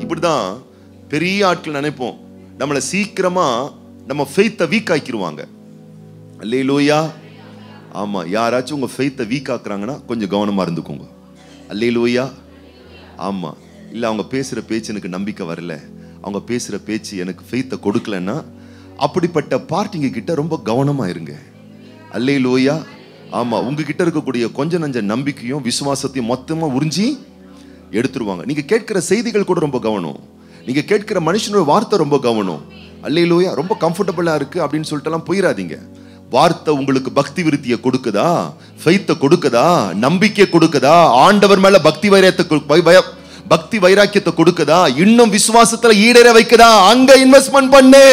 இப்படிதான் பெரிய ஆட்கள் நினைப்போம் நம்மளை சீக்கிரமா நம்ம ஃபெய்த்தை வீக் ஆக்கிடுவாங்க அல்லேலூயா ஆமா யாராச்சும் உங்க ஃபெய்த்தை வீக் ஆக்குறாங்கன்னா கொஞ்சம் கவனமா இருந்துக்கோங்க அல்லேலூயா ஆமா இல்ல அவங்க பேசுற பேச்சு எனக்கு நம்பிக்கை வரல அவங்க பேசுற பேச்சு எனக்கு ஃபெய்த்தை கொடுக்கலன்னா அப்படிப்பட்ட பார்ட்டிங்க கிட்ட ரொம்ப கவனமா இருங்க அல்லேலூயா ஆமா உங்ககிட்ட இருக்கக்கூடிய கொஞ்ச நஞ்ச நம்பிக்கையும் விசுவாசத்தையும் மொத்தமா உறிஞ்சி எடுத்துருவாங்க நீங்க கேட்கிற செய்திகள் கூட ரொம்ப கவனம் நீங்க கேட்கிற மனுஷனோட வார்த்தை ரொம்ப கவனம் அல்லையிலோயா ரொம்ப கம்ஃபர்டபுளா இருக்கு அப்படின்னு சொல்லிட்டு எல்லாம் போயிடாதீங்க வார்த்தை உங்களுக்கு பக்தி விருத்தியை கொடுக்குதா ஃபெய்த்தை கொடுக்குதா நம்பிக்கை கொடுக்குதா ஆண்டவர் மேல பக்தி வைரத்தை கொ- வை- வய- பக்தி வைராக்கியத்தை கொடுக்குதா இன்னும் விசுவாசத்துல ஈடேற வைக்குதா அங்க இன்வெஸ்ட்மெண்ட் பண்ணு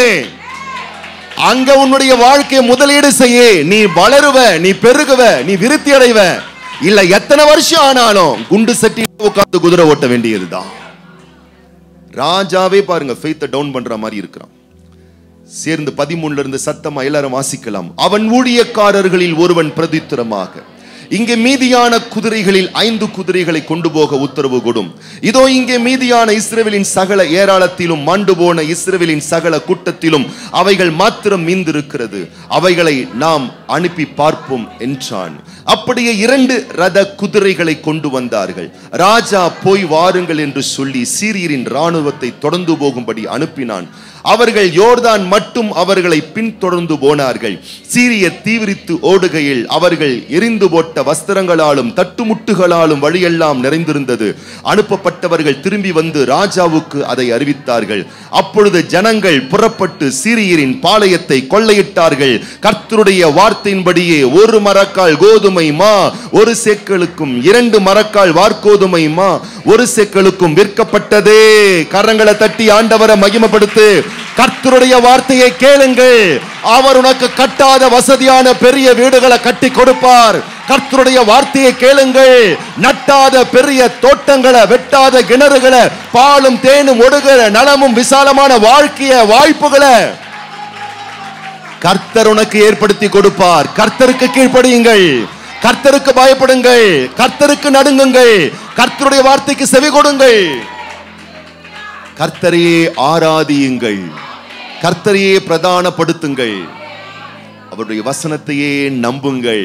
அங்க உன்னுடைய வாழ்க்கையை முதலீடு செய்ய நீ வளருவ நீ பெருகுவ நீ விருத்தி அடைவ இல்ல எத்தனை வருஷம் ஆனாலும் குண்டு சட்டி உட்கார்ந்து குதிரை ஓட்ட வேண்டியதுதான் ராஜாவே பாருங்க ஃபெய்த்தை டவுன் பண்ற மாதிரி இருக்கிறான் சேர்ந்து பதிமூணுல இருந்து சத்தமா எல்லாரும் வாசிக்கலாம் அவன் ஊழியக்காரர்களில் ஒருவன் பிரதித்திரமாக இங்கே மீதியான குதிரைகளில் ஐந்து குதிரைகளை கொண்டு போக உத்தரவு கொடும் இதோ இங்கே மீதியான இஸ்ரவேலின் சகல ஏராளத்திலும் மாண்டு போன இஸ்ரவேலின் சகல கூட்டத்திலும் அவைகள் மாத்திரம் மீந்திருக்கிறது அவைகளை நாம் அனுப்பி பார்ப்போம் என்றான் அப்படியே இரண்டு ரத குதிரைகளை கொண்டு வந்தார்கள் ராஜா போய் வாருங்கள் என்று சொல்லி சீரியரின் ராணுவத்தை தொடர்ந்து போகும்படி அனுப்பினான் அவர்கள் யோர்தான் மட்டும் அவர்களை பின்தொடர்ந்து போனார்கள் சீரியர் தீவிரித்து ஓடுகையில் அவர்கள் எரிந்து போட்ட வஸ்திரங்களாலும் தட்டுமுட்டுகளாலும் வழியெல்லாம் நிறைந்திருந்தது அனுப்பப்பட்டவர்கள் திரும்பி வந்து ராஜாவுக்கு அதை அறிவித்தார்கள் அப்பொழுது ஜனங்கள் புறப்பட்டு சீரியரின் பாளையத்தை கொள்ளையிட்டார்கள் கர்த்தருடைய வார்த்தையின்படியே ஒரு மரக்கால் கோதுமை மா ஒரு சேக்களுக்கும் இரண்டு மரக்கால் வார்கோதுமை மா ஒரு சேக்களுக்கும் விற்கப்பட்டதே கரங்களை தட்டி ஆண்டவரை மகிமைப்படுத்து கர்த்தருடைய வார்த்தையை கேளுங்கள் அவர் உனக்கு கட்டாத வசதியான பெரிய வீடுகளை கட்டி கொடுப்பார் கர்த்தருடைய வார்த்தையை கேளுங்கள் நட்டாத பெரிய தோட்டங்களை வெட்டாத கிணறுகளை பாலும் தேனும் ஒடுகிற நலமும் விசாலமான வாழ்க்கைய வாய்ப்புகளை கர்த்தர் உனக்கு ஏற்படுத்தி கொடுப்பார் கர்த்தருக்கு கீழ்ப்படியுங்கள் கர்த்தருக்கு பயப்படுங்கள் கர்த்தருக்கு நடுங்குங்கள் கர்த்தருடைய வார்த்தைக்கு செவி கொடுங்கள் கர்த்தரையே ஆராதியுங்கள் கர்த்தரையே பிரதானப்படுத்துங்கள் அவருடைய வசனத்தையே நம்புங்கள்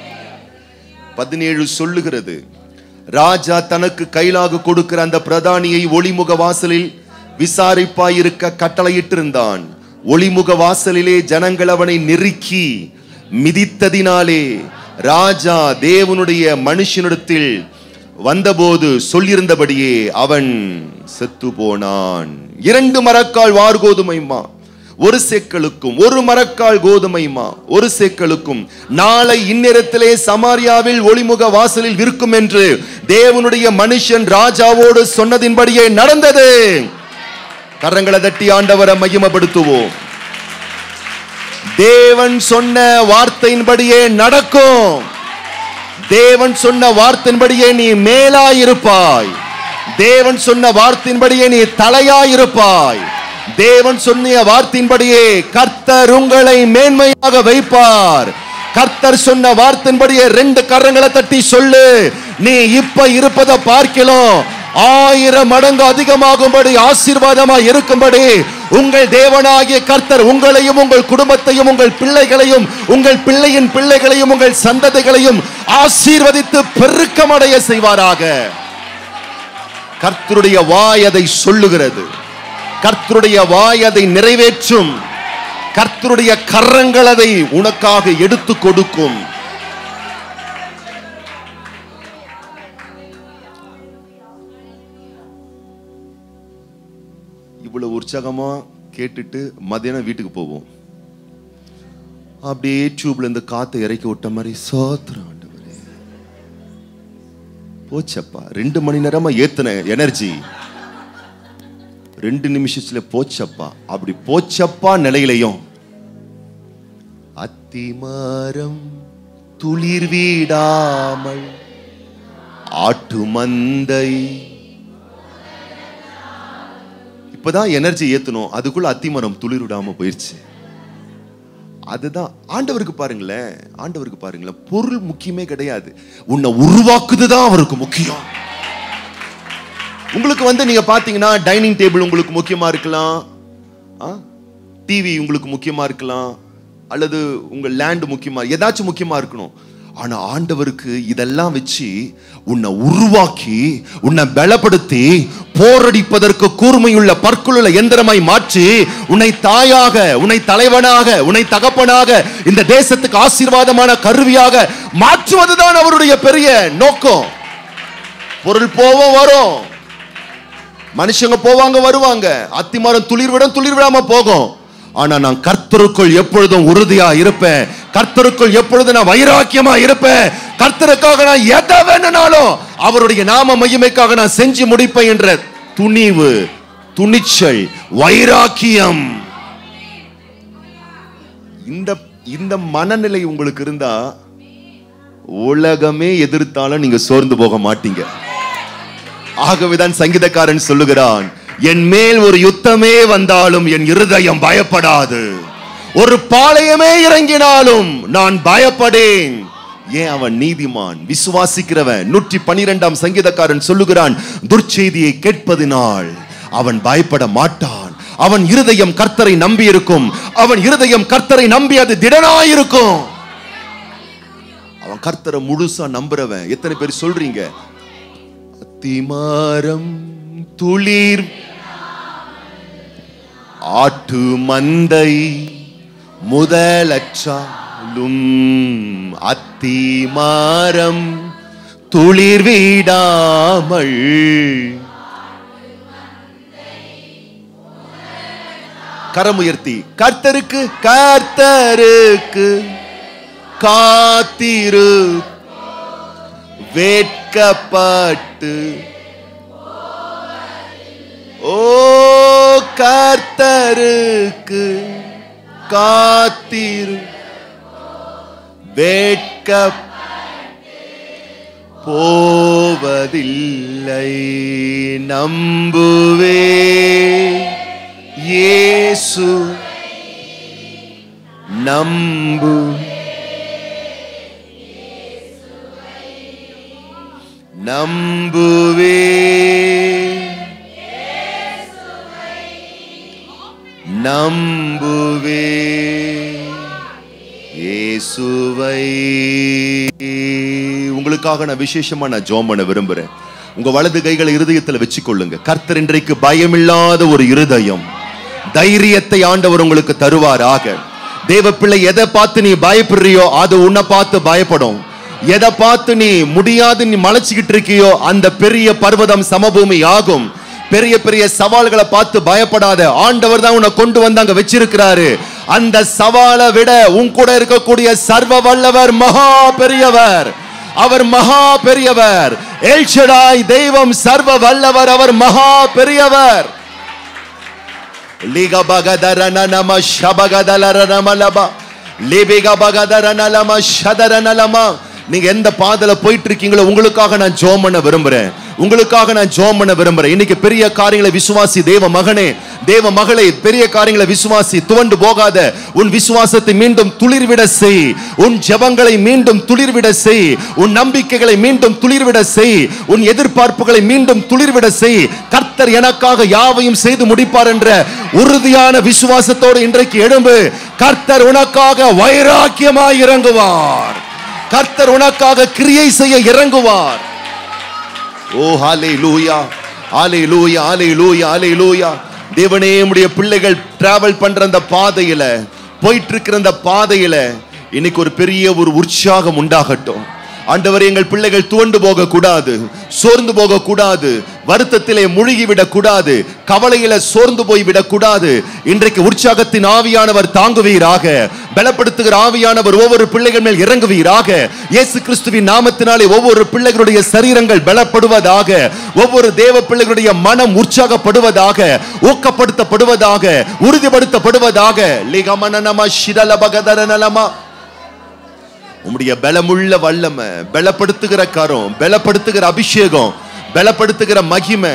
பதினேழு சொல்லுகிறது ராஜா தனக்கு கைலாக கொடுக்கிற அந்த பிரதானியை ஒளிமுக வாசலில் விசாரிப்பாயிருக்க கட்டளையிட்டிருந்தான் ஒளிமுக வாசலிலே ஜனங்கள் அவனை நெருக்கி மிதித்ததினாலே ராஜா தேவனுடைய மனுஷனிடத்தில் வந்தபோது சொல்லியிருந்தபடியே அவன் செத்து போனான் இரண்டு மரக்கால் வார்கோதுமைமா ஒரு சேக்களுக்கும் ஒரு மரக்கால் கோதுமைமா ஒரு சேக்களுக்கும் நாளை இந்நேரத்திலே சமாரியாவில் ஒளிமுக வாசலில் விற்கும் என்று தேவனுடைய மனுஷன் ராஜாவோடு சொன்னதின்படியே நடந்தது கரங்களை தட்டி ஆண்டவரை மகிமைப்படுத்துவோம் தேவன் சொன்ன வார்த்தையின்படியே நடக்கும் தேவன் சொன்ன வார்த்தையின்படியே நீ மேலாயிருப்பாய் தேவன் சொன்ன வார்த்தையின்படியே நீ தலையாயிருப்பாய் தேவன் சொன்ன வார்த்தையின்படியே கர்த்தர் உங்களை மேன்மையாக வைப்பார் கர்த்தர் சொன்ன வார்த்தையின்படியே ரெண்டு கரங்களை தட்டி சொல்லு நீ இப்ப இருப்பதை பார்க்கலாம் ஆயிரம் மடங்கு அதிகமாகும்படி ஆசீர்வாதமா இருக்கும்படி உங்கள் தேவனாகிய கர்த்தர் உங்களையும் உங்கள் குடும்பத்தையும் உங்கள் பிள்ளைகளையும் உங்கள் பிள்ளையின் பிள்ளைகளையும் உங்கள் சந்ததிகளையும் ஆசீர்வதித்து பெருக்கமடைய செய்வாராக கர்த்தருடைய வாய் அதை சொல்லுகிறது கர்த்தருடைய வாய் அதை நிறைவேற்றும் கர்த்தருடைய கரங்கள் அதை உனக்காக எடுத்து கொடுக்கும் இவ்வளவு உற்சாகமா கேட்டுட்டு மதியானம் வீட்டுக்கு போவோம் அப்படியே டியூப்ல இருந்து காத்தை இறக்கி விட்ட மாதிரி சோத்திரம் ஆண்டவரே போச்சப்பா ரெண்டு மணி நேரமா ஏத்துன எனர்ஜி ரெண்டு நிமிஷத்துல போச்சப்பா அப்படி போச்சப்பா நிலையிலையும் அத்திமரம் துளிர் வீடாமல் ஆட்டு மந்தை இப்பதான் எனர்ஜி ஏத்தணும் அதுக்குள்ள அத்திமரம் துளிர் விடாம போயிருச்சு அதுதான் ஆண்டவருக்கு பாருங்களேன் ஆண்டவருக்கு பாருங்களேன் பொருள் முக்கியமே கிடையாது உன்னை உருவாக்குதுதான் அவருக்கு முக்கியம் உங்களுக்கு வந்து நீங்க பாத்தீங்கன்னா டைனிங் டேபிள் உங்களுக்கு முக்கியமா இருக்கலாம் டிவி உங்களுக்கு முக்கியமா இருக்கலாம் அல்லது உங்க லேண்ட் முக்கியமா ஏதாச்சும் முக்கியமா இருக்கணும் ஆனா ஆண்டவருக்கு இதெல்லாம் வச்சு உன்னை உருவாக்கி உன்னை பலப்படுத்தி போரடிப்பதற்கு கூர்மையுள்ள பற்களுள்ள எந்திரமாய் மாற்றி உன்னை தாயாக உன்னை தலைவனாக உன்னை தகப்பனாக இந்த தேசத்துக்கு ஆசீர்வாதமான கருவியாக மாற்றுவதுதான் அவருடைய பெரிய நோக்கம் பொருள் போவோம் வரும் மனுஷங்க போவாங்க வருவாங்க அத்திமரம் துளிர் விடும் துளிர் விடாம போகும் ஆனா நான் கர்த்தருக்குள் எப்பொழுதும் உறுதியா இருப்பேன் கர்த்தருக்குள் எப்பொழுதும் நான் வைராக்கியமா இருப்பேன் கர்த்தருக்காக நான் எதை வேணும்னாலும் அவருடைய நாம மகிமைக்காக நான் செஞ்சு முடிப்பேன் என்ற துணிவு துணிச்சல் வைராக்கியம் இந்த இந்த மனநிலை உங்களுக்கு இருந்தா உலகமே எதிர்த்தாலும் நீங்க சோர்ந்து போக மாட்டீங்க ஆகவேதான் சங்கீதக்காரன் சொல்லுகிறான் என் மேல் ஒரு யுத்தமே வந்தாலும் என் இருதயம் பயப்படாது ஒரு பாளையமே இறங்கினாலும் நான் பயப்படேன் ஏன் அவன் நீதிமான் விசுவாசிக்கிறவன் நூற்றி பனிரெண்டாம் சங்கீதக்காரன் சொல்லுகிறான் துர்ச்செய்தியை கேட்பதினால் அவன் பயப்பட மாட்டான் அவன் இருதயம் கர்த்தரை நம்பி இருக்கும் அவன் இருதயம் கர்த்தரை நம்பி அது திடனாயிருக்கும் அவன் கர்த்தரை முழுசா நம்புறவன் எத்தனை பேர் சொல்றீங்க அத்திமாரம் துளிர் ஆட்டு மந்தை முதலற்றாலும் அத்திமாரம் துளிர் வீடாமல் கரமுயர்த்தி கர்த்தருக்கு கர்த்தருக்கு காத்திரு வேட்கப்பட்டு ஓ கர்த்தருக்கு காத்திரு வேட்க போவதில்லை நம்புவே இயேசு நம்பு நம்புவே நம்புவே இயேசுவை உங்களுக்காக நான் விசேஷமா நான் ஜோம் பண்ண விரும்புறேன் உங்க வலது கைகளை இருதயத்துல வச்சுக்கொள்ளுங்க கர்த்தர் இன்றைக்கு பயமில்லாத ஒரு இருதயம் தைரியத்தை ஆண்டவர் உங்களுக்கு தருவாராக தேவ பிள்ளை எதை பார்த்து நீ பயப்படுறியோ அது உன்னை பார்த்து பயப்படும் எதை பார்த்து நீ முடியாது நீ மலைச்சுக்கிட்டு இருக்கியோ அந்த பெரிய பர்வதம் சமபூமி ஆகும் பெரிய பெரிய சவால்களை பார்த்து பயப்படாத ஆண்டவர் தான் உன்னை கொண்டு வந்து அங்க வச்சிருக்கிறாரு அந்த சவாலை விட உன் கூட இருக்கக்கூடிய சர்வ வல்லவர் மகா பெரியவர் அவர் மகா பெரியவர் எல்ஷடாய் தெய்வம் சர்வ வல்லவர் அவர் மகா பெரியவர் லிக பகதரன நம ஷபகதலர நமலபா லிபிக பகதரன லம ஷதரன லமா நீங்க எந்த பாதையில போயிட்டு இருக்கீங்களோ உங்களுக்காக நான் ஜோம் பண்ண விரும்புறேன் உங்களுக்காக நான் ஜோம் பண்ண விரும்புறேன் இன்னைக்கு பெரிய காரியங்களை விசுவாசி தேவ மகனே தேவ மகளே பெரிய காரியங்களை விசுவாசி துவண்டு போகாத உன் விசுவாசத்தை மீண்டும் துளிர்விட செய் உன் ஜெபங்களை மீண்டும் துளிர்விட செய் உன் நம்பிக்கைகளை மீண்டும் துளிர்விட செய் உன் எதிர்பார்ப்புகளை மீண்டும் துளிர்விட செய் கர்த்தர் எனக்காக யாவையும் செய்து முடிப்பார் என்ற உறுதியான விசுவாசத்தோடு இன்றைக்கு எழும்பு கர்த்தர் உனக்காக வைராக்கியமாய் இறங்குவார் கர்த்தர் உனக்காக கிரியை செய்ய இறங்குவார் ஓ ஹாலே லூயா ஆலே லூயா ஆலே லூயா ஆலே லூயா தேவனே உடைய பிள்ளைகள் டிராவல் பண்ற அந்த பாதையில போயிட்டு இருக்கிற அந்த பாதையில இன்னைக்கு ஒரு பெரிய ஒரு உற்சாகம் உண்டாகட்டும் ஆண்டவர் எங்கள் பிள்ளைகள் துவண்டு போக கூடாது சோர்ந்து போக கூடாது வருத்தத்திலே முழுகி விடக் கூடாது கவலையில சோர்ந்து போய் விடக்கூடாது இன்றைக்கு உற்சாகத்தின் ஆவியானவர் தாங்குவீராக பலப்படுத்துகிற ஆவியானவர் ஒவ்வொரு பிள்ளைகள் மேல் இறங்குவீராக இயேசு கிறிஸ்துவின் நாமத்தினாலே ஒவ்வொரு பிள்ளைகளுடைய சரீரங்கள் பலப்படுவதாக ஒவ்வொரு தேவ பிள்ளைகளுடைய மனம் உற்சாகப்படுவதாக ஊக்கப்படுத்தப்படுவதாக உறுதிப்படுத்தப்படுவதாக லிகமனநம ஷிரலபகதரநலமா உம்முடைய பலமுள்ள வல்லமை பலப்படுத்துகிற கரம் பலப்படுத்துகிற அபிஷேகம் பலப்படுத்துகிற மகிமை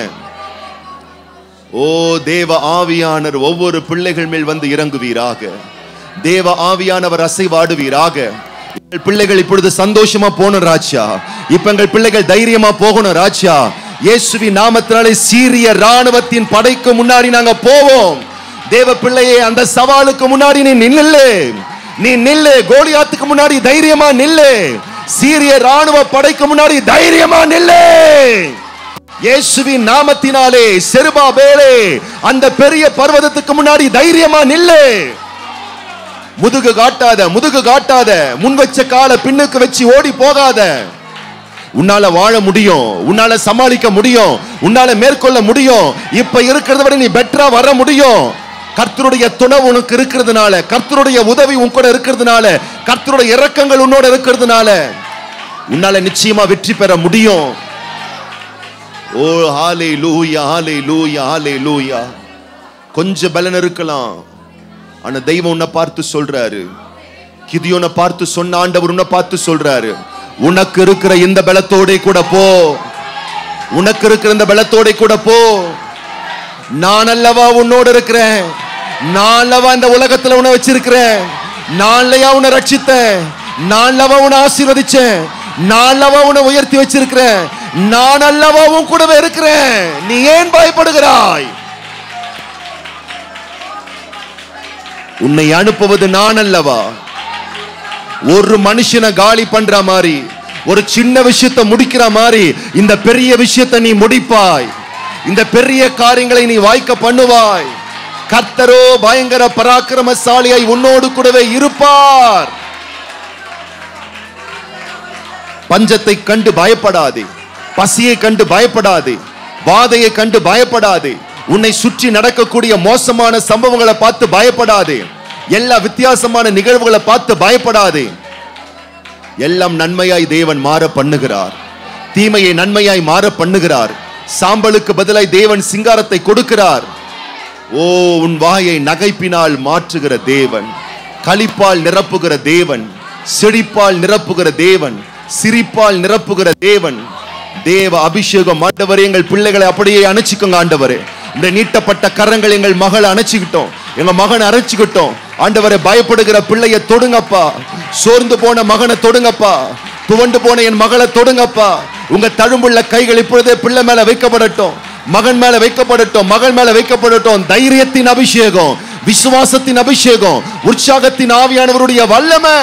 ஓ தேவ ஆவியானர் ஒவ்வொரு பிள்ளைகள் மேல் வந்து இறங்குவீராக தேவ ஆவியானவர் அசைவாடுவீராக எங்கள் பிள்ளைகள் இப்பொழுது சந்தோஷமா போகணும் ராஜா இப்ப எங்கள் பிள்ளைகள் தைரியமா போகணும் ராஜா இயேசுவின் நாமத்தினாலே சீரிய ராணுவத்தின் படைக்கு முன்னாடி நாங்க போவோம் தேவ பிள்ளையே அந்த சவாலுக்கு முன்னாடி நீ நில்லு நீ நில்லு கோலியாத்துக்கு முன்னாடி தைரியமா நில்லு சீரிய ராணுவ படைக்கு முன்னாடி தைரியமா நில்லு இயேசுவின் நாமத்தினாலே செருபா பேலே அந்த பெரிய பர்வதத்துக்கு முன்னாடி தைரியமா நில்லு முதுகு காட்டாத முதுகு காட்டாத முன் வச்ச காலை பின்னுக்கு வச்சு ஓடி போகாத உன்னால வாழ முடியும் உன்னால சமாளிக்க முடியும் உன்னால மேற்கொள்ள முடியும் இப்ப இருக்கிறத விட நீ பெட்டரா வர முடியும் கர்த்தருடைய துணை உனக்கு இருக்கிறதுனால கர்த்தருடைய உதவி உன் கூட இருக்கிறதுனால கர்த்தருடைய இரக்கங்கள் உன்னோட இருக்கிறதுனால உன்னால நிச்சயமா வெற்றி பெற முடியும் ஓ ஹாலே லூயா ஹாலே லூயா ஹாலே லூயா கொஞ்சம் பலன் இருக்கலாம் ஆனா தெய்வம் உன்னை பார்த்து சொல்றாரு கிதியோனை பார்த்து சொன்ன ஆண்டவர் உன்னை பார்த்து சொல்றாரு உனக்கு இருக்கிற இந்த பலத்தோட கூட போ உனக்கு இருக்கிற இந்த பலத்தோட கூட போ நான் அல்லவா உன்னோடு இருக்கிறேன் நான் அல்லவா இந்த உலகத்துல உன்னை வச்சிருக்கிறேன் நான் அல்லையா உன்னை ரட்சித்தேன் நான் அல்லவா உன்னை ஆசீர்வதிச்சேன் நான் அல்லவா உன்னை உயர்த்தி வச்சிருக்கிறேன் நான் அல்லவா உன் கூடவே இருக்கிறேன் நீ ஏன் பயப்படுகிறாய் உன்னை அனுப்புவது நான் அல்லவா ஒரு மனுஷனை காலி பண்ற மாதிரி ஒரு சின்ன விஷயத்தை முடிக்கிற மாதிரி இந்த பெரிய விஷயத்தை நீ முடிப்பாய் இந்த பெரிய காரியங்களை நீ வாய்க்க பண்ணுவாய் கர்த்தரோ பயங்கர பராக்கிரமசாலியாய் உன்னோடு கூடவே இருப்பார் பஞ்சத்தை கண்டு பயப்படாதே பசியை கண்டு பயப்படாதே வாதையை கண்டு பயப்படாதே உன்னை சுற்றி நடக்கக்கூடிய மோசமான சம்பவங்களை பார்த்து பயப்படாதே எல்லா வித்தியாசமான நிகழ்வுகளை பார்த்து பயப்படாதே எல்லாம் நன்மையாய் தேவன் மாற பண்ணுகிறார் தீமையை நன்மையாய் மாற பண்ணுகிறார் சாம்பலுக்கு பதிலாய் தேவன் சிங்காரத்தை கொடுக்கிறார் ஓ உன் வாயை நகைப்பினால் மாற்றுகிற தேவன் களிப்பால் நிரப்புகிற தேவன் செழிப்பால் நிரப்புகிற தேவன் சிரிப்பால் நிரப்புகிற தேவன் தேவ அபிஷேகம் ஆண்டவரே எங்கள் பிள்ளைகளை அப்படியே அணைச்சிக்கோங்க ஆண்டவரே இந்த நீட்டப்பட்ட கரங்கள் எங்கள் மகளை அணைச்சிக்கிட்டோம் எங்க மகனை அணைச்சிக்கிட்டோம் ஆண்டவரை பயப்படுகிற பிள்ளைய தொடுங்கப்பா சோர்ந்து போன மகனை தொடுங்கப்பா துவண்டு போன என் மகளை தொடுங்கப்பா உங்க தழும்புள்ள கைகள் இப்பொழுதே பிள்ளை மேல வைக்கப்படட்டும் மகன் மேல வைக்கப்படட்டும் மகள் மேல வைக்கப்படட்டும் தைரியத்தின் அபிஷேகம் விசுவாசத்தின் அபிஷேகம் உற்சாகத்தின் ஆவியானவருடைய வல்லமை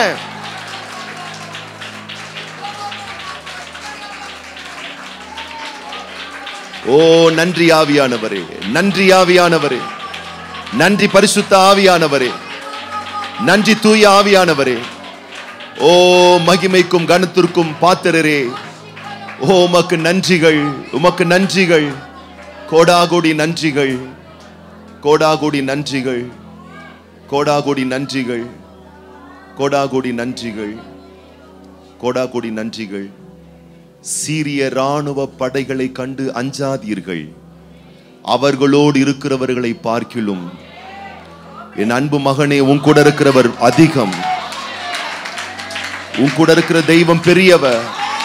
ஓ நன்றி ஆவியானவரே நன்றி ஆவியானவரே நன்றி பரிசுத்த ஆவியானவரே நன்றி தூய ஆவியானவரே ஓ மகிமைக்கும் கனத்திற்கும் பாத்திரரே ஓ உமக்கு நன்றிகள் உமக்கு நன்றிகள் கோடாகோடி நன்றிகள் கோடாகோடி நன்றிகள் கோடாகோடி நன்றிகள் கோடாகோடி நன்றிகள் கோடாகோடி நன்றிகள் சீரிய ராணுவ படைகளை கண்டு அஞ்சாதீர்கள் அவர்களோடு இருக்கிறவர்களை பார்க்கிலும் என் அன்பு மகனே உன் கூட இருக்கிறவர் அதிகம் உன் கூட இருக்கிற தெய்வம் பெரியவர்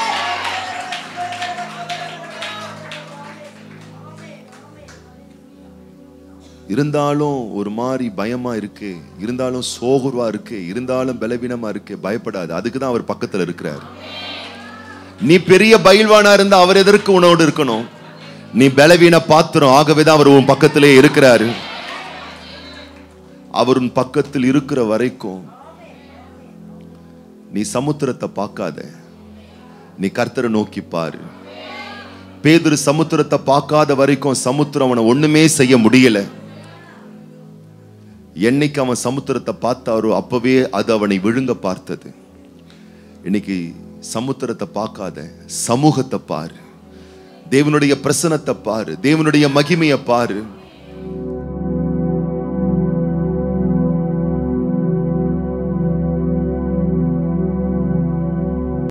இருந்தாலும் ஒரு மாதிரி பயமா இருக்கு இருந்தாலும் சோகுர்வா இருக்கு இருந்தாலும் பலவீனமா இருக்கு பயப்படாது அதுக்கு தான் அவர் பக்கத்துல இருக்கிறார் நீ பெரிய பயில்வானா இருந்தா அவர் எதற்கு உன்னோடு இருக்கணும் நீ பலவீன பாத்திரம் ஆகவே தான் அவர் உன் பக்கத்திலே இருக்கிறாரு அவர் உன் பக்கத்தில் இருக்கிற வரைக்கும் நீ சமுத்திரத்தை பார்க்காத நீ கர்த்தரை நோக்கி பாரு பேதுரு சமுத்திரத்தை பார்க்காத வரைக்கும் சமுத்திரம் அவனை ஒண்ணுமே செய்ய முடியல என்னைக்கு அவன் சமுத்திரத்தை பார்த்தாரோ அப்பவே அது அவனை விழுங்க பார்த்தது இன்னைக்கு சமுத்திரத்தை பார்க்காத சமூகத்தை பாரு தேவனுடைய பிரசனத்தை பாரு தேவனுடைய மகிமையை பாரு